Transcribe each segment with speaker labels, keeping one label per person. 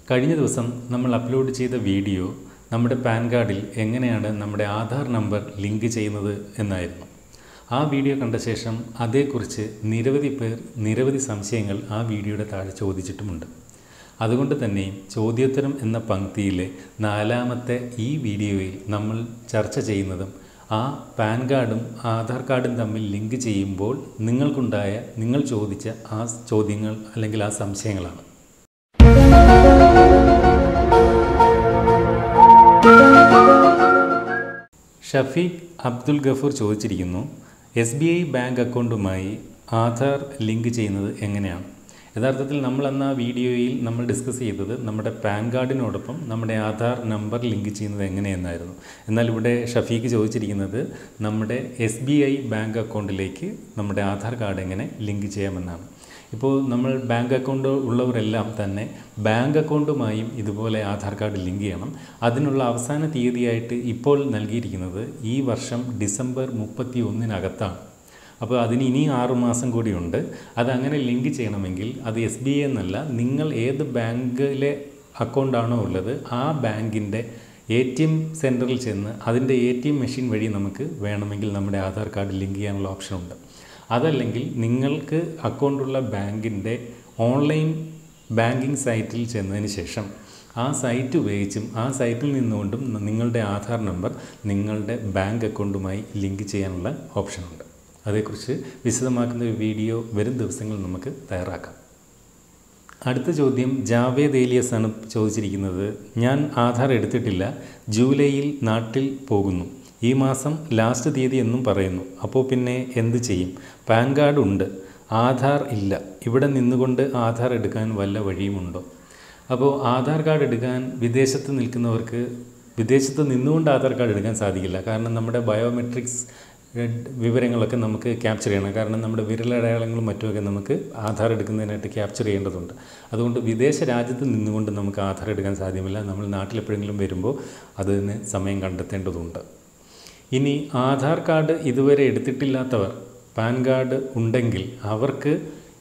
Speaker 1: കഴിഞ്ഞ ദിവസം നമ്മൾ അപ്ലോഡ് ചെയ്ത വീഡിയോ നമ്മുടെ പാൻ കാർഡിൽ എങ്ങനെയാണ് നമ്മുടെ ആധാർ നമ്പർ ലിങ്ക് ചെയ്യുന്നത് എന്നായിരുന്നു ആ വീഡിയോ കണ്ട ശേഷം അതേക്കുറിച്ച് നിരവധി പേർ നിരവധി സംശയങ്ങൾ ആ വീഡിയോയുടെ താഴെ ചോദിച്ചിട്ടുമുണ്ട് അതുകൊണ്ട് തന്നെ ചോദ്യോത്തരം എന്ന പങ്ക്തിയിലെ നാലാമത്തെ ഈ വീഡിയോയിൽ നമ്മൾ ചർച്ച ചെയ്യുന്നതും ആ പാൻ കാർഡും ആധാർ കാർഡും തമ്മിൽ ലിങ്ക് ചെയ്യുമ്പോൾ നിങ്ങൾക്കുണ്ടായ നിങ്ങൾ ചോദിച്ച ആ ചോദ്യങ്ങൾ അല്ലെങ്കിൽ ആ സംശയങ്ങളാണ് ഷഫീഖ് അബ്ദുൽ ഗഫൂർ ചോദിച്ചിരിക്കുന്നു എസ് ബി ഐ ബാങ്ക് അക്കൗണ്ടുമായി ആധാർ ലിങ്ക് ചെയ്യുന്നത് എങ്ങനെയാണ് യഥാർത്ഥത്തിൽ നമ്മൾ അന്ന് ആ വീഡിയോയിൽ നമ്മൾ ഡിസ്കസ് ചെയ്തത് നമ്മുടെ പാൻ കാർഡിനോടൊപ്പം നമ്മുടെ ആധാർ നമ്പർ ലിങ്ക് ചെയ്യുന്നത് എങ്ങനെയെന്നായിരുന്നു എന്നാൽ ഇവിടെ ഷഫീഖ് ചോദിച്ചിരിക്കുന്നത് നമ്മുടെ എസ് ബി ഐ ബാങ്ക് അക്കൗണ്ടിലേക്ക് നമ്മുടെ ആധാർ കാർഡ് എങ്ങനെ ലിങ്ക് ചെയ്യാമെന്നാണ് ഇപ്പോൾ നമ്മൾ ബാങ്ക് അക്കൗണ്ട് ഉള്ളവരെല്ലാം തന്നെ ബാങ്ക് അക്കൗണ്ടുമായും ഇതുപോലെ ആധാർ കാർഡ് ലിങ്ക് ചെയ്യണം അതിനുള്ള അവസാന തീയതിയായിട്ട് ഇപ്പോൾ നൽകിയിരിക്കുന്നത് ഈ വർഷം ഡിസംബർ മുപ്പത്തി ഒന്നിനകത്താണ് അപ്പോൾ അതിന് ഇനി ആറു മാസം കൂടിയുണ്ട് അതങ്ങനെ ലിങ്ക് ചെയ്യണമെങ്കിൽ അത് എസ് ബി ഐ എന്നല്ല നിങ്ങൾ ഏത് ബാങ്കിലെ അക്കൗണ്ടാണോ ഉള്ളത് ആ ബാങ്കിൻ്റെ എ ടി എം സെൻറ്ററിൽ ചെന്ന് അതിൻ്റെ എ ടി എം മെഷീൻ വഴി നമുക്ക് വേണമെങ്കിൽ നമ്മുടെ ആധാർ കാർഡ് ലിങ്ക് ചെയ്യാനുള്ള ഓപ്ഷനുണ്ട് അതല്ലെങ്കിൽ നിങ്ങൾക്ക് അക്കൗണ്ടുള്ള ബാങ്കിൻ്റെ ഓൺലൈൻ ബാങ്കിങ് സൈറ്റിൽ ചെന്നതിന് ശേഷം ആ സൈറ്റ് ഉപയോഗിച്ചും ആ സൈറ്റിൽ നിന്നുകൊണ്ടും നിങ്ങളുടെ ആധാർ നമ്പർ നിങ്ങളുടെ ബാങ്ക് അക്കൗണ്ടുമായി ലിങ്ക് ചെയ്യാനുള്ള ഓപ്ഷനുണ്ട് അതേക്കുറിച്ച് വിശദമാക്കുന്ന ഒരു വീഡിയോ വരും ദിവസങ്ങളിൽ നമുക്ക് തയ്യാറാക്കാം അടുത്ത ചോദ്യം ജാവേദ് ഏലിയസ് ആണ് ചോദിച്ചിരിക്കുന്നത് ഞാൻ ആധാർ എടുത്തിട്ടില്ല ജൂലൈയിൽ നാട്ടിൽ പോകുന്നു ഈ മാസം ലാസ്റ്റ് തീയതി എന്നും പറയുന്നു അപ്പോൾ പിന്നെ എന്ത് ചെയ്യും പാൻ കാർഡ് ഉണ്ട് ആധാർ ഇല്ല ഇവിടെ നിന്നുകൊണ്ട് ആധാർ എടുക്കാൻ വല്ല വഴിയുമുണ്ടോ അപ്പോൾ ആധാർ കാർഡ് എടുക്കാൻ വിദേശത്ത് നിൽക്കുന്നവർക്ക് വിദേശത്ത് നിന്നുകൊണ്ട് ആധാർ കാർഡ് എടുക്കാൻ സാധിക്കില്ല കാരണം നമ്മുടെ ബയോമെട്രിക്സ് വിവരങ്ങളൊക്കെ നമുക്ക് ക്യാപ്ചർ ചെയ്യണം കാരണം നമ്മുടെ വിരലടയാളങ്ങളും മറ്റുമൊക്കെ നമുക്ക് ആധാർ എടുക്കുന്നതിനായിട്ട് ക്യാപ്ചർ ചെയ്യേണ്ടതുണ്ട് അതുകൊണ്ട് വിദേശ രാജ്യത്ത് നിന്നുകൊണ്ട് നമുക്ക് ആധാർ എടുക്കാൻ സാധ്യമല്ല നമ്മൾ നാട്ടിലെപ്പോഴെങ്കിലും വരുമ്പോൾ അതിന് സമയം കണ്ടെത്തേണ്ടതുണ്ട് ഇനി ആധാർ കാർഡ് ഇതുവരെ എടുത്തിട്ടില്ലാത്തവർ പാൻ കാർഡ് ഉണ്ടെങ്കിൽ അവർക്ക്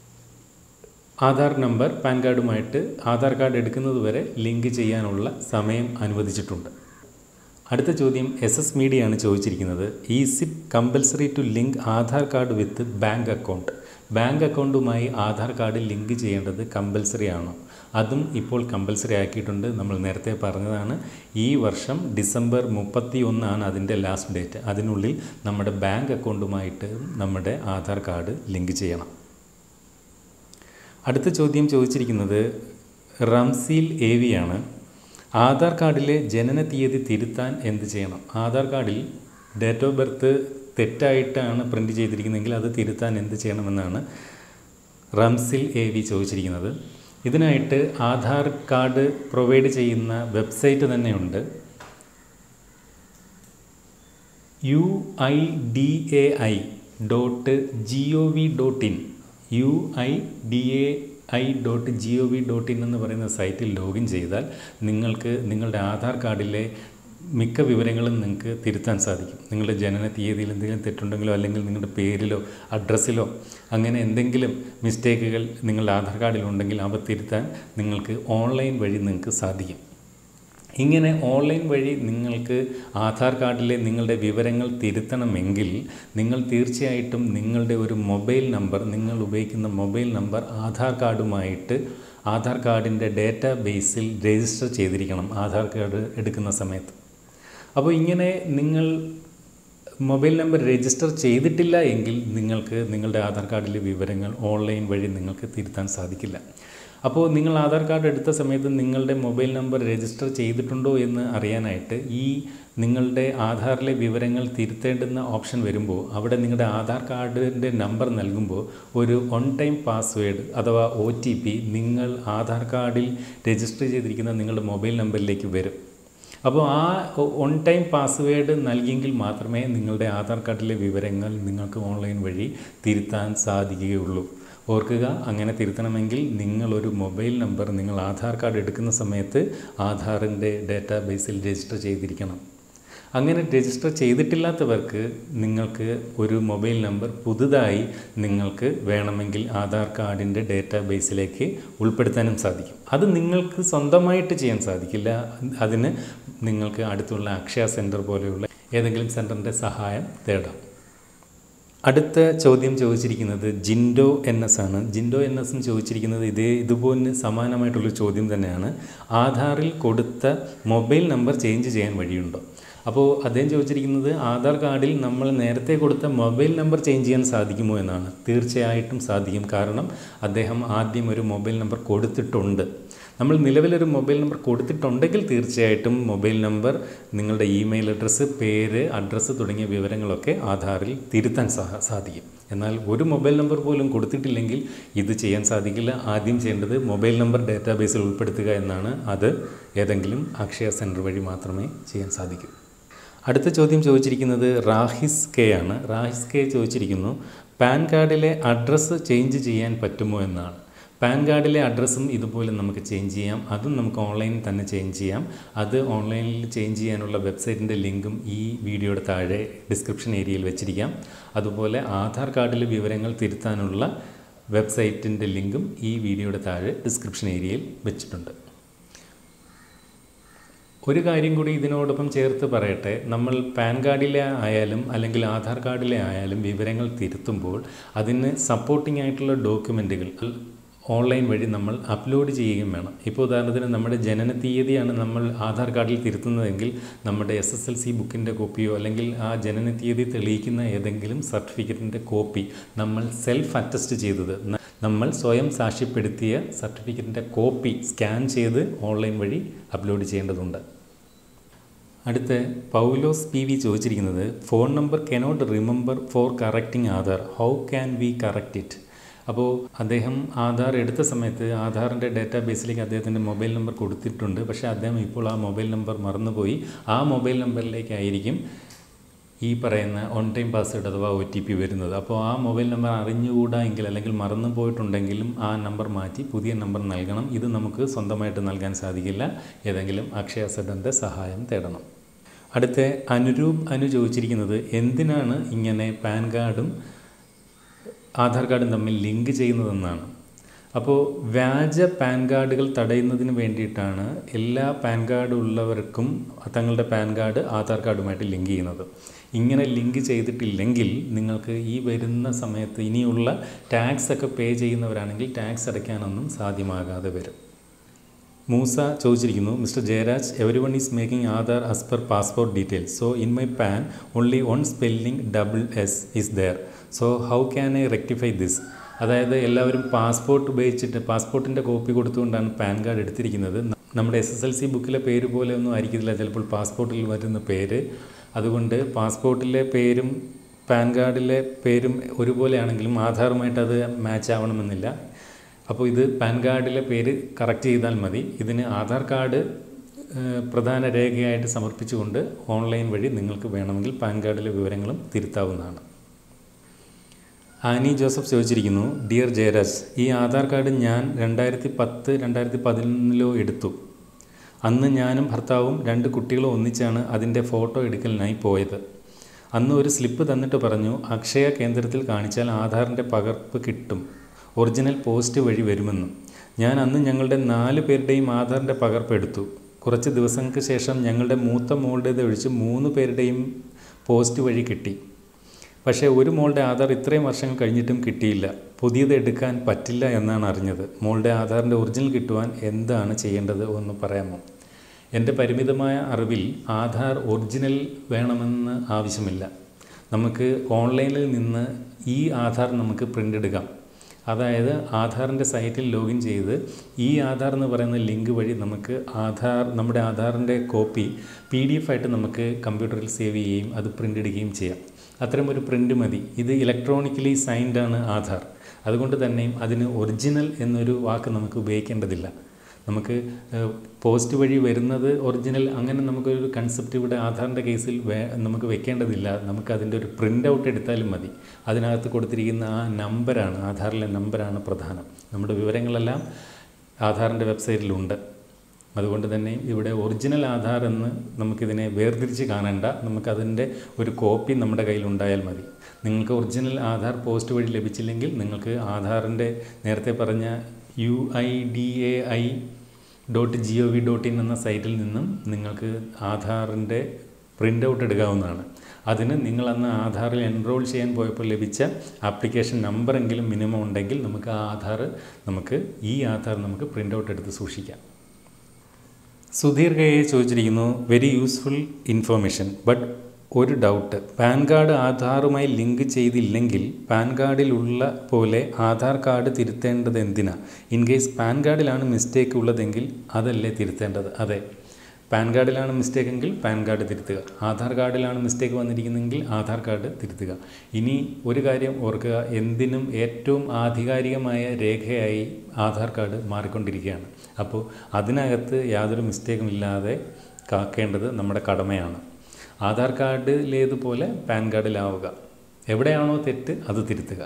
Speaker 1: ആധാർ നമ്പർ പാൻ കാർഡുമായിട്ട് ആധാർ കാർഡ് എടുക്കുന്നത് വരെ ലിങ്ക് ചെയ്യാനുള്ള സമയം അനുവദിച്ചിട്ടുണ്ട് അടുത്ത ചോദ്യം എസ് എസ് മീഡിയയാണ് ചോദിച്ചിരിക്കുന്നത് is it compulsory to link Aadhaar card with bank account bank അക്കൗണ്ടുമായി ആധാർ കാർഡ് ലിങ്ക് ചെയ്യേണ്ടത് കമ്പൽസറി ആണോ അതും ഇപ്പോൾ കമ്പൽസറി ആക്കിയിട്ടുണ്ട് നമ്മൾ നേരത്തെ പറഞ്ഞതാണ് ഈ വർഷം ഡിസംബർ മുപ്പത്തി ഒന്നാണ് അതിൻ്റെ ലാസ്റ്റ് ഡേറ്റ് അതിനുള്ളിൽ നമ്മുടെ ബാങ്ക് അക്കൗണ്ടുമായിട്ട് നമ്മുടെ ആധാർ കാർഡ് ലിങ്ക് ചെയ്യണം അടുത്ത ചോദ്യം ചോദിച്ചിരിക്കുന്നത് റംസീൽ എ വിയാണ് ആധാർ കാർഡിലെ ജനന തീയതി തിരുത്താൻ എന്ത് ചെയ്യണം ആധാർ കാർഡിൽ ഡേറ്റ് ഓഫ് ബർത്ത് തെറ്റായിട്ടാണ് പ്രിൻറ്റ് ചെയ്തിരിക്കുന്നതെങ്കിൽ അത് തിരുത്താൻ എന്ത് ചെയ്യണമെന്നാണ് റംസിൽ എ വി ചോദിച്ചിരിക്കുന്നത് ഇതിനായിട്ട് ആധാർ കാർഡ് പ്രൊവൈഡ് ചെയ്യുന്ന വെബ്സൈറ്റ് തന്നെയുണ്ട് U I D A I dot G O V dot in U I D A I dot G O V dot in എന്ന് പറയുന്ന സൈറ്റിൽ ലോഗിൻ ചെയ്താൽ നിങ്ങൾക്ക് നിങ്ങളുടെ ആധാർ കാർഡിലെ മിക്ക വിവരങ്ങളും നിങ്ങൾക്ക് തിരുത്താൻ സാധിക്കും നിങ്ങളുടെ ജനന തീയതിയിൽ എന്തെങ്കിലും തെറ്റുണ്ടെങ്കിലോ അല്ലെങ്കിൽ നിങ്ങളുടെ പേരിലോ അഡ്രസ്സിലോ അങ്ങനെ എന്തെങ്കിലും മിസ്റ്റേക്കുകൾ നിങ്ങളുടെ ആധാർ കാർഡിൽ ഉണ്ടെങ്കിൽ അവ തിരുത്താൻ നിങ്ങൾക്ക് ഓൺലൈൻ വഴി നിങ്ങൾക്ക് സാധിക്കും ഇങ്ങനെ ഓൺലൈൻ വഴി നിങ്ങൾക്ക് ആധാർ കാർഡിലെ നിങ്ങളുടെ വിവരങ്ങൾ തിരുത്തണമെങ്കിൽ നിങ്ങൾ തീർച്ചയായിട്ടും നിങ്ങളുടെ ഒരു മൊബൈൽ നമ്പർ നിങ്ങൾ ഉപയോഗിക്കുന്ന മൊബൈൽ നമ്പർ ആധാർ കാർഡുമായിട്ട് ആധാർ കാർഡിൻ്റെ ഡേറ്റാ ബേസിൽ രജിസ്റ്റർ ചെയ്തിരിക്കണം ആധാർ കാർഡ് എടുക്കുന്ന സമയത്ത് അപ്പോൾ ഇങ്ങനെ നിങ്ങൾ മൊബൈൽ നമ്പർ രജിസ്റ്റർ ചെയ്തിട്ടില്ല എങ്കിൽ നിങ്ങൾക്ക് നിങ്ങളുടെ ആധാർ കാർഡിലെ വിവരങ്ങൾ ഓൺലൈൻ വഴി നിങ്ങൾക്ക് തിരുത്താൻ സാധിക്കില്ല അപ്പോൾ നിങ്ങൾ ആധാർ കാർഡ് എടുത്ത സമയത്ത് നിങ്ങളുടെ മൊബൈൽ നമ്പർ രജിസ്റ്റർ ചെയ്തിട്ടുണ്ടോ എന്ന് അറിയാനായിട്ട് ഈ നിങ്ങളുടെ ആധാറിലെ വിവരങ്ങൾ തിരുത്തേണ്ടുന്ന ഓപ്ഷൻ വരുമ്പോൾ അവിടെ നിങ്ങളുടെ ആധാർ കാർഡിൻ്റെ നമ്പർ നൽകുമ്പോൾ ഒരു ഓൺ ടൈം പാസ്വേഡ് അഥവാ ഒ ടി പി നിങ്ങൾ ആധാർ കാർഡിൽ രജിസ്റ്റർ ചെയ്തിരിക്കുന്ന നിങ്ങളുടെ മൊബൈൽ നമ്പറിലേക്ക് വരും അപ്പോൾ ആ ഓൺ ടൈം പാസ്വേഡ് നൽകിയെങ്കിൽ മാത്രമേ നിങ്ങളുടെ ആധാർ കാർഡിലെ വിവരങ്ങൾ നിങ്ങൾക്ക് ഓൺലൈൻ വഴി തിരുത്താൻ സാധിക്കുകയുള്ളൂ ഓർക്കുക അങ്ങനെ തിരുത്തണമെങ്കിൽ നിങ്ങളൊരു മൊബൈൽ നമ്പർ നിങ്ങൾ ആധാർ കാർഡ് എടുക്കുന്ന സമയത്ത് ആധാറിൻ്റെ ഡാറ്റാ ബേസിൽ രജിസ്റ്റർ ചെയ്തിരിക്കണം അങ്ങനെ രജിസ്റ്റർ ചെയ്തിട്ടില്ലാത്തവർക്ക് നിങ്ങൾക്ക് ഒരു മൊബൈൽ നമ്പർ പുതുതായി നിങ്ങൾക്ക് വേണമെങ്കിൽ ആധാർ കാർഡിൻ്റെ ഡേറ്റാ ബേസിലേക്ക് ഉൾപ്പെടുത്താനും സാധിക്കും അത് നിങ്ങൾക്ക് സ്വന്തമായിട്ട് ചെയ്യാൻ സാധിക്കില്ല അതിന് നിങ്ങൾക്ക് അടുത്തുള്ള അക്ഷയ സെൻറ്റർ പോലെയുള്ള ഏതെങ്കിലും സെൻറ്ററിൻ്റെ സഹായം തേടാം അടുത്ത ചോദ്യം ചോദിച്ചിരിക്കുന്നത് ജിൻഡോ എൻ എസ് ആണ് ജിൻഡോ എൻ എസും ചോദിച്ചിരിക്കുന്നത് ഇതേ ഇതുപോലെ സമാനമായിട്ടുള്ളൊരു ചോദ്യം തന്നെയാണ് ആധാറിൽ കൊടുത്ത മൊബൈൽ നമ്പർ ചേഞ്ച് ചെയ്യാൻ വഴിയുണ്ടോ അപ്പോൾ അദ്ദേഹം ചോദിച്ചിരിക്കുന്നത് ആധാർ കാർഡിൽ നമ്മൾ നേരത്തെ കൊടുത്ത മൊബൈൽ നമ്പർ ചേഞ്ച് ചെയ്യാൻ സാധിക്കുമോ എന്നാണ് തീർച്ചയായിട്ടും സാധിക്കും കാരണം അദ്ദേഹം ആദ്യം ഒരു മൊബൈൽ നമ്പർ കൊടുത്തിട്ടുണ്ട് നമ്മൾ നിലവിലൊരു മൊബൈൽ നമ്പർ കൊടുത്തിട്ടുണ്ടെങ്കിൽ തീർച്ചയായിട്ടും മൊബൈൽ നമ്പർ നിങ്ങളുടെ ഇമെയിൽ അഡ്രസ്സ് പേര് അഡ്രസ്സ് തുടങ്ങിയ വിവരങ്ങളൊക്കെ ആധാറിൽ തിരുത്താൻ സാ- സാധിക്കും എന്നാൽ ഒരു മൊബൈൽ നമ്പർ പോലും കൊടുത്തിട്ടില്ലെങ്കിൽ ഇത് ചെയ്യാൻ സാധിക്കില്ല ആദ്യം ചെയ്യേണ്ടത് മൊബൈൽ നമ്പർ ഡാറ്റാബേസിൽ ഉൾപ്പെടുത്തുക എന്നാണ് അത് ഏതെങ്കിലും അക്ഷയ സെൻറ്റർ വഴി മാത്രമേ ചെയ്യാൻ സാധിക്കൂ അടുത്ത ചോദ്യം ചോദിച്ചിരിക്കുന്നത് റാഹിസ് കെ ആണ് റാഹിസ് കെ ചോദിച്ചിരിക്കുന്നു പാൻ കാർഡിലെ അഡ്രസ്സ് ചേഞ്ച് ചെയ്യാൻ പറ്റുമോ എന്നാണ് പാൻ കാർഡിലെ അഡ്രസ്സും ഇതുപോലെ നമുക്ക് ചേഞ്ച് ചെയ്യാം അതും നമുക്ക് ഓൺലൈനിൽ തന്നെ ചേഞ്ച് ചെയ്യാം അത് ഓൺലൈനിൽ ചേഞ്ച് ചെയ്യാനുള്ള വെബ്സൈറ്റിൻ്റെ ലിങ്കും ഈ വീഡിയോയുടെ താഴെ ഡിസ്ക്രിപ്ഷൻ ഏരിയയിൽ വെച്ചിരിക്കാം അതുപോലെ ആധാർ കാർഡിലെ വിവരങ്ങൾ തിരുത്താനുള്ള വെബ്സൈറ്റിൻ്റെ ലിങ്കും ഈ വീഡിയോയുടെ താഴെ ഡിസ്ക്രിപ്ഷൻ ഏരിയയിൽ വെച്ചിട്ടുണ്ട് ഒരു കാര്യം കൂടി ഇതിനോടൊപ്പം ചേർത്ത് പറയട്ടെ നമ്മൾ പാൻ കാർഡിലെ ആയാലും അല്ലെങ്കിൽ ആധാർ കാർഡിലെ ആയാലും വിവരങ്ങൾ തിരുത്തുമ്പോൾ അതിന് സപ്പോർട്ടിംഗ് ആയിട്ടുള്ള ഡോക്യുമെൻറ്റുകൾ ഓൺലൈൻ വഴി നമ്മൾ അപ്ലോഡ് ചെയ്യുകയും വേണം ഇപ്പോൾ ഉദാഹരണത്തിന് നമ്മുടെ ജനന തീയതിയാണ് നമ്മൾ ആധാർ കാർഡിൽ തിരുത്തുന്നതെങ്കിൽ നമ്മുടെ എസ് എസ് എൽ സി ബുക്കിൻ്റെ കോപ്പിയോ അല്ലെങ്കിൽ ആ ജനന തീയതി തെളിയിക്കുന്ന ഏതെങ്കിലും സർട്ടിഫിക്കറ്റിൻ്റെ കോപ്പി നമ്മൾ സെൽഫ് അറ്റസ്റ്റ് ചെയ്തത് ന- നമ്മൾ സ്വയം സാക്ഷ്യപ്പെടുത്തിയ സർട്ടിഫിക്കറ്റിൻ്റെ കോപ്പി സ്കാൻ ചെയ്ത് ഓൺലൈൻ വഴി അപ്ലോഡ് ചെയ്യേണ്ടതുണ്ട് അടുത്ത പൗലോസ് പി വി ചോദിച്ചിരിക്കുന്നത് phone number cannot remember for correcting Aadhaar how can we correct it അപ്പോൾ അദ്ദേഹം ആധാർ എടുത്ത സമയത്ത് ആധാറിൻ്റെ ഡാറ്റാ ബേസിലേക്ക് അദ്ദേഹത്തിൻ്റെ മൊബൈൽ നമ്പർ കൊടുത്തിട്ടുണ്ട് പക്ഷേ അദ്ദേഹം ഇപ്പോൾ ആ മൊബൈൽ നമ്പർ മറന്നുപോയി ആ മൊബൈൽ നമ്പറിലേക്കായിരിക്കും ഈ പറയുന്ന ഓൺ ടൈം പാസ്വേഡ് അഥവാ ഒ ടി പി വരുന്നത് അപ്പോൾ ആ മൊബൈൽ നമ്പർ അറിഞ്ഞുകൂടാ എങ്കിൽ അല്ലെങ്കിൽ മറന്നു പോയിട്ടുണ്ടെങ്കിലും ആ നമ്പർ മാറ്റി പുതിയ നമ്പർ നൽകണം ഇത് നമുക്ക് സ്വന്തമായിട്ട് നൽകാൻ സാധിക്കില്ല ഏതെങ്കിലും അക്ഷയ സെൻറ്ററിൻ്റെ സഹായം തേടണം അടുത്ത അനുരൂപ് അനു ചോദിച്ചിരിക്കുന്നത് എന്തിനാണ് ഇങ്ങനെ പാൻ കാർഡും ആധാർ കാർഡും തമ്മിൽ ലിങ്ക് ചെയ്യുന്നതെന്നാണ് അപ്പോൾ വ്യാജ പാൻ കാർഡുകൾ തടയുന്നതിന് വേണ്ടിയിട്ടാണ് എല്ലാ പാൻ കാർഡ് ഉള്ളവർക്കും തങ്ങളുടെ പാൻ കാർഡ് ആധാർ കാർഡുമായിട്ട് ലിങ്ക് ചെയ്യുന്നത് ഇങ്ങനെ ലിങ്ക് ചെയ്തിട്ടില്ലെങ്കിൽ നിങ്ങൾക്ക് ഈ വരുന്ന സമയത്ത് ഇനിയുള്ള ടാക്സ് ഒക്കെ പേ ചെയ്യുന്നവരാണെങ്കിൽ ടാക്സ് അടയ്ക്കാനൊന്നും സാധ്യമാകാതെ വരും മൂസ ചോദിച്ചിരിക്കുന്നു mister Jayaraj every one is making Aadhaar as per passport details so in my PAN only one spelling double S is there so how can I rectify this അതായത് എല്ലാവരും പാസ്പോർട്ട് ഉപയോഗിച്ചിട്ട് പാസ്പോർട്ടിൻ്റെ കോപ്പി കൊടുത്തുകൊണ്ടാണ് പാൻ കാർഡ് എടുത്തിരിക്കുന്നത് നമ്മുടെ എസ് എസ് എൽ സി ബുക്കിലെ പേര് പോലെ ഒന്നും ആയിരിക്കില്ല ചിലപ്പോൾ പാസ്പോർട്ടിൽ വരുന്ന പേര് അതുകൊണ്ട് പാസ്പോർട്ടിലെ പേരും പാൻ കാർഡിലെ പേരും ഒരുപോലെയാണെങ്കിലും ആധാറുമായിട്ട് അത് മാച്ച് ആവണമെന്നില്ല അപ്പോൾ ഇത് പാൻ കാർഡിലെ പേര് കറക്റ്റ് ചെയ്താൽ മതി ഇതിന് ആധാർ കാർഡ് ഏഹ്, പ്രധാന രേഖയായിട്ട് സമർപ്പിച്ചുകൊണ്ട് ഓൺലൈൻ വഴി നിങ്ങൾക്ക് വേണമെങ്കിൽ പാൻ കാർഡിലെ വിവരങ്ങളും തിരുത്താവുന്നതാണ് ആനി ജോസഫ് ചോദിച്ചിരിക്കുന്നു ഡിയർ ജയരാജ് ഈ ആധാർ കാർഡ് ഞാൻ രണ്ടായിരത്തി പത്ത് രണ്ടായിരത്തി പതിനൊന്നിലോ എടുത്തു അന്ന് ഞാനും ഭർത്താവും രണ്ട് കുട്ടികളും ഒന്നിച്ചാണ് അതിൻ്റെ ഫോട്ടോ എടുക്കലിനായി പോയത് അന്ന് ഒരു സ്ലിപ്പ് തന്നിട്ട് പറഞ്ഞു അക്ഷയ കേന്ദ്രത്തിൽ കാണിച്ചാൽ ആധാറിൻ്റെ പകർപ്പ് കിട്ടും ഒറിജിനൽ പോസ്റ്റ് വഴി വരുമെന്ന് ഞാൻ അന്ന് ഞങ്ങളുടെ നാല് പേരുടെയും ആധാറിൻ്റെ പകർപ്പ് എടുത്തു കുറച്ച് ദിവസങ്ങൾക്ക് ശേഷം ഞങ്ങളുടെ മൂത്ത മോളുടേത് ഒഴിച്ച് മൂന്ന് പേരുടെയും പോസ്റ്റ് വഴി കിട്ടി പക്ഷേ ഒരു മോളുടെ ആധാർ ഇത്രയും വർഷങ്ങൾ കഴിഞ്ഞിട്ടും കിട്ടിയില്ല പുതിയത് എടുക്കാൻ പറ്റില്ല എന്നാണ് അറിഞ്ഞത് മോളുടെ ആധാറിൻ്റെ ഒറിജിനൽ കിട്ടുവാൻ എന്താണ് ചെയ്യേണ്ടത് എന്ന് പറയാമോ എൻ്റെ പരിമിതമായ അറിവിൽ ആധാർ ഒറിജിനൽ വേണമെന്ന് ആവശ്യമില്ല നമുക്ക് ഓൺലൈനിൽ നിന്ന് ഈ ആധാർ നമുക്ക് പ്രിൻ്റ് എടുക്കാം അതായത് ആധാറിൻ്റെ സൈറ്റിൽ ലോഗിൻ ചെയ്ത് ഈ ആധാർ എന്ന് പറയുന്ന ലിങ്ക് വഴി നമുക്ക് ആധാർ നമ്മുടെ ആധാറിൻ്റെ കോപ്പി പി ഡി എഫ് ആയിട്ട് നമുക്ക് കമ്പ്യൂട്ടറിൽ സേവ് ചെയ്യുകയും അത് പ്രിൻ്റ് എടുക്കുകയും ചെയ്യാം അത്തരം ഒരു പ്രിൻ്റ് മതി ഇത് ഇലക്ട്രോണിക്കലി സൈൻഡ് ആണ് ആധാർ അതുകൊണ്ട് തന്നെയും അതിന് ഒറിജിനൽ എന്നൊരു വാക്ക് നമുക്ക് ഉപയോഗിക്കേണ്ടതില്ല നമുക്ക് ഏഹ്, പോസ്റ്റ് വഴി വരുന്നത് ഒറിജിനൽ അങ്ങനെ നമുക്കൊരു കൺസെപ്റ്റ് ഇവിടെ ആധാറിൻ്റെ കേസിൽ വേ നമുക്ക് വെക്കേണ്ടതില്ല നമുക്ക് അതിൻ്റെ ഒരു പ്രിൻ്റ് ഔട്ട് എടുത്താലും മതി അതിനകത്ത് കൊടുത്തിരിക്കുന്ന ആ നമ്പറാണ് ആധാറിലെ നമ്പറാണ് പ്രധാനം നമ്മുടെ വിവരങ്ങളെല്ലാം ആധാറിൻ്റെ വെബ്സൈറ്റിലുണ്ട് അതുകൊണ്ട് തന്നെ ഇവിടെ ഒറിജിനൽ ആധാർ എന്ന് നമുക്കിതിനെ വേർതിരിച്ച് കാണണ്ട നമുക്കതിൻ്റെ ഒരു കോപ്പി നമ്മുടെ കയ്യിൽ ഉണ്ടായാൽ മതി നിങ്ങൾക്ക് ഒറിജിനൽ ആധാർ പോസ്റ്റ് വഴി ലഭിച്ചില്ലെങ്കിൽ നിങ്ങൾക്ക് ആധാറിൻ്റെ നേരത്തെ പറഞ്ഞ U I D A I dot G O V dot in എന്ന സൈറ്റിൽ നിന്നും നിങ്ങൾക്ക് ആധാറിൻ്റെ പ്രിൻ്റ് ഔട്ട് എടുക്കാവുന്നതാണ് അതിന് നിങ്ങൾ അന്ന് ആധാറിൽ എൻറോൾ ചെയ്യാൻ പോയപ്പോൾ ലഭിച്ച ആപ്ലിക്കേഷൻ നമ്പറെങ്കിലും മിനിമം ഉണ്ടെങ്കിൽ നമുക്ക് ആ ആധാർ നമുക്ക് ഈ ആധാർ നമുക്ക് പ്രിൻ്റ് ഔട്ട് എടുത്ത് സൂക്ഷിക്കാം സുധീർ കെ ചോദിച്ചിരിക്കുന്നു വെരി യൂസ്ഫുൾ ഇൻഫോർമേഷൻ ബട്ട് ഒരു ഡൗട്ട് പാൻ കാർഡ് ആധാറുമായി ലിങ്ക് ചെയ്തില്ലെങ്കിൽ പാൻ കാർഡിലുള്ള പോലെ ആധാർ കാർഡ് തിരുത്തേണ്ടത് എന്തിനാ ഇൻ കേസ് പാൻ കാർഡിലാണ് മിസ്റ്റേക്ക് ഉള്ളതെങ്കിൽ അതല്ലേ തിരുത്തേണ്ടത് അതെ പാൻ കാർഡിലാണ് മിസ്റ്റേക്ക് എങ്കിൽ പാൻ കാർഡ് തിരുത്തുക ആധാർ കാർഡിലാണ് മിസ്റ്റേക്ക് വന്നിരിക്കുന്നതെങ്കിൽ ആധാർ കാർഡ് തിരുത്തുക ഇനി ഒരു കാര്യം ഓർക്കുക എന്തിനും ഏറ്റവും ആധികാരികമായ രേഖയായി ആധാർ കാർഡ് മാറിക്കൊണ്ടിരിക്കുകയാണ് അപ്പോൾ അതിനകത്ത് യാതൊരു മിസ്റ്റേക്കും ഇല്ലാതെ കാക്കേണ്ടത് നമ്മുടെ കടമയാണ് ആധാർ കാർഡിലേതുപോലെ പാൻ കാർഡിലാവുക എവിടെയാണോ തെറ്റ് അത് തിരുത്തുക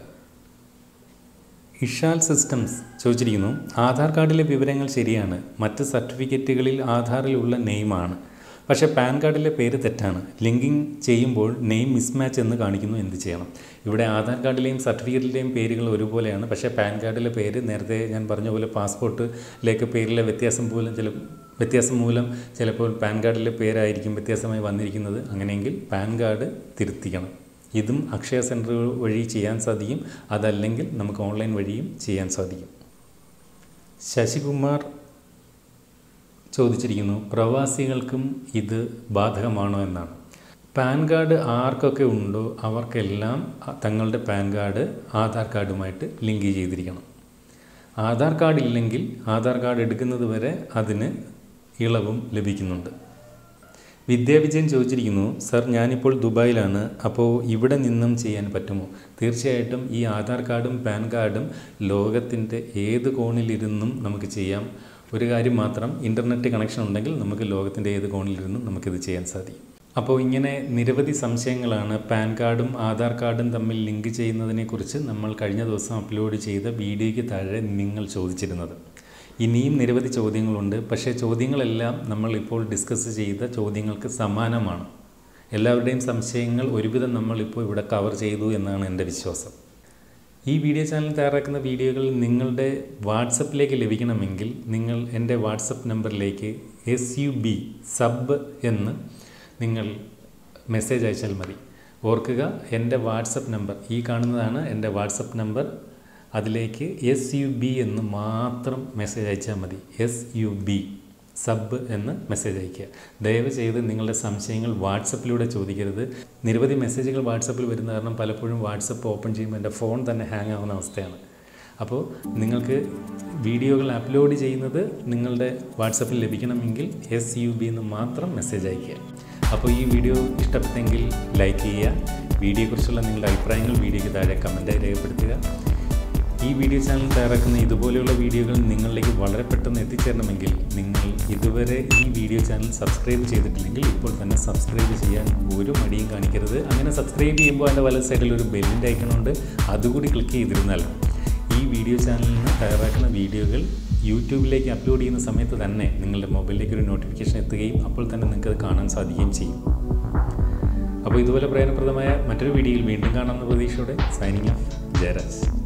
Speaker 1: ഇഷാൽ സിസ്റ്റംസ് ചോദിച്ചിരിക്കുന്നു ആധാർ കാർഡിലെ വിവരങ്ങൾ ശരിയാണ് മറ്റ് സർട്ടിഫിക്കറ്റുകളിൽ ആധാറിലുള്ള നെയിമാണ് പക്ഷേ പാൻ കാർഡിലെ പേര് തെറ്റാണ് ലിങ്കിങ് ചെയ്യുമ്പോൾ നെയിം മിസ്മാച്ച് എന്ന് കാണിക്കുന്നു എന്ത് ചെയ്യണം ഇവിടെ ആധാർ കാർഡിലെയും സർട്ടിഫിക്കറ്റിലെയും പേരുകൾ ഒരുപോലെയാണ് പക്ഷേ പാൻ കാർഡിലെ പേര് നേരത്തെ ഞാൻ പറഞ്ഞ പോലെ പാസ്പോർട്ടിലേക്ക് പേരിലെ വ്യത്യാസം പോലും ചില വ്യത്യാസം മൂലം ചിലപ്പോൾ പാൻ കാർഡിലെ പേരായിരിക്കും വ്യത്യാസമായി വന്നിരിക്കുന്നത് അങ്ങനെയെങ്കിൽ പാൻ കാർഡ് തിരുത്തിക്കണം ഇതും അക്ഷയ സെൻറ്റർ വഴി ചെയ്യാൻ സാധിക്കും അതല്ലെങ്കിൽ നമുക്ക് ഓൺലൈൻ വഴിയും ചെയ്യാൻ സാധിക്കും ശശികുമാർ ചോദിച്ചിരിക്കുന്നു പ്രവാസികൾക്കും ഇത് ബാധകമാണോ എന്നാണ് പാൻ കാർഡ് ആർക്കൊക്കെ ഉണ്ടോ അവർക്കെല്ലാം തങ്ങളുടെ പാൻ കാർഡ് ആധാർ കാർഡുമായിട്ട് ലിങ്ക് ചെയ്തിരിക്കണം ആധാർ കാർഡ് ഇല്ലെങ്കിൽ ആധാർ കാർഡ് എടുക്കുന്നത് വരെ അതിന് ഇളവും ലഭിക്കുന്നുണ്ട് വിദ്യാവിജയൻ ചോദിച്ചിരിക്കുന്നു സർ ഞാനിപ്പോൾ ദുബായിലാണ് അപ്പോൾ ഇവിടെ നിന്നും ചെയ്യാൻ പറ്റുമോ തീർച്ചയായിട്ടും ഈ ആധാർ കാർഡും പാൻ കാർഡും ലോകത്തിൻ്റെ ഏത് കോണിലിരുന്നും നമുക്ക് ചെയ്യാം ഒരു കാര്യം മാത്രം ഇൻ്റർനെറ്റ് കണക്ഷൻ ഉണ്ടെങ്കിൽ നമുക്ക് ലോകത്തിൻ്റെ ഏത് കോണിലിരുന്നും നമുക്കിത് ചെയ്യാൻ സാധിക്കും അപ്പോൾ ഇങ്ങനെ നിരവധി സംശയങ്ങളാണ് പാൻ കാർഡും ആധാർ കാർഡും തമ്മിൽ ലിങ്ക് ചെയ്യുന്നതിനെക്കുറിച്ച് നമ്മൾ കഴിഞ്ഞ ദിവസം അപ്ലോഡ് ചെയ്ത വീഡിയോയ്ക്ക് താഴെ നിങ്ങൾ ചോദിച്ചിരുന്നത് ഇനിയും നിരവധി ചോദ്യങ്ങളുണ്ട് പക്ഷേ ചോദ്യങ്ങളെല്ലാം നമ്മൾ ഇപ്പോൾ ഡിസ്കസ് ചെയ്ത ചോദ്യങ്ങൾക്ക് സമാനമാണ് എല്ലാവരുടെയും സംശയങ്ങൾ ഒരുവിധം നമ്മളിപ്പോൾ ഇവിടെ കവർ ചെയ്തു എന്നാണ് എൻ്റെ വിശ്വാസം ഈ വീഡിയോ ചാനൽ തയ്യാറാക്കുന്ന വീഡിയോകൾ നിങ്ങളുടെ വാട്സപ്പിലേക്ക് ലഭിക്കണമെങ്കിൽ നിങ്ങൾ എൻ്റെ വാട്സപ്പ് നമ്പറിലേക്ക് എസ് യു ബി സബ് എന്ന് നിങ്ങൾ മെസ്സേജ് അയച്ചാൽ മതി ഓർക്കുക എൻ്റെ വാട്സപ്പ് നമ്പർ ഈ കാണുന്നതാണ് എൻ്റെ വാട്സപ്പ് നമ്പർ അതിലേക്ക് എസ് യു ബി എന്ന് മാത്രം മെസ്സേജ് അയച്ചാൽ മതി എസ് യു ബി സബ് എന്ന് മെസ്സേജ് അയയ്ക്കുക ദയവ് ചെയ്ത് നിങ്ങളുടെ സംശയങ്ങൾ വാട്സപ്പിലൂടെ ചോദിക്കരുത് നിരവധി മെസ്സേജുകൾ വാട്സപ്പിൽ വരുന്ന കാരണം പലപ്പോഴും വാട്സപ്പ് ഓപ്പൺ ചെയ്യുമ്പോൾ എൻ്റെ ഫോൺ തന്നെ ഹാങ് ആവുന്ന അവസ്ഥയാണ് അപ്പോൾ നിങ്ങൾക്ക് വീഡിയോകൾ അപ്ലോഡ് ചെയ്യുന്നത് നിങ്ങളുടെ വാട്സപ്പിൽ ലഭിക്കണമെങ്കിൽ എസ് യു ബി എന്ന് മാത്രം മെസ്സേജ് അയയ്ക്കുക അപ്പോൾ ഈ വീഡിയോ ഇഷ്ടപ്പെട്ടെങ്കിൽ ലൈക്ക് ചെയ്യുക വീഡിയോയെക്കുറിച്ചുള്ള നിങ്ങളുടെ അഭിപ്രായങ്ങൾ വീഡിയോയ്ക്ക് താഴെ കമൻറ്റായി രേഖപ്പെടുത്തുക ഈ വീഡിയോ ചാനൽ തയ്യാറാക്കുന്ന ഇതുപോലെയുള്ള വീഡിയോകൾ നിങ്ങളിലേക്ക് വളരെ പെട്ടെന്ന് എത്തിച്ചേരണമെങ്കിൽ നിങ്ങൾ ഇതുവരെ ഈ വീഡിയോ ചാനൽ സബ്സ്ക്രൈബ് ചെയ്തിട്ടില്ലെങ്കിൽ ഇപ്പോൾ തന്നെ സബ്സ്ക്രൈബ് ചെയ്യാൻ ഒരു മടിയും കാണിക്കരുത് അങ്ങനെ സബ്സ്ക്രൈബ് ചെയ്യുമ്പോൾ അതിൻ്റെ വല സൈഡിൽ ഒരു ബെല്ലിൻ്റെ ഐക്കണുണ്ട് അതുകൂടി ക്ലിക്ക് ചെയ്തിരുന്നാൽ ഈ വീഡിയോ ചാനലിൽ നിന്ന് തയ്യാറാക്കുന്ന വീഡിയോകൾ യൂട്യൂബിലേക്ക് അപ്ലോഡ് ചെയ്യുന്ന സമയത്ത് തന്നെ നിങ്ങളുടെ മൊബൈലിലേക്ക് ഒരു നോട്ടിഫിക്കേഷൻ എത്തുകയും അപ്പോൾ തന്നെ നിങ്ങൾക്ക് അത് കാണാൻ സാധിക്കുകയും ചെയ്യും അപ്പോൾ ഇതുപോലെ പ്രയോജനപ്രദമായ മറ്റൊരു വീഡിയോയിൽ വീണ്ടും കാണാമെന്ന പ്രതീക്ഷയോടെ സൈനിങ് ഓഫ് ജയരാജ്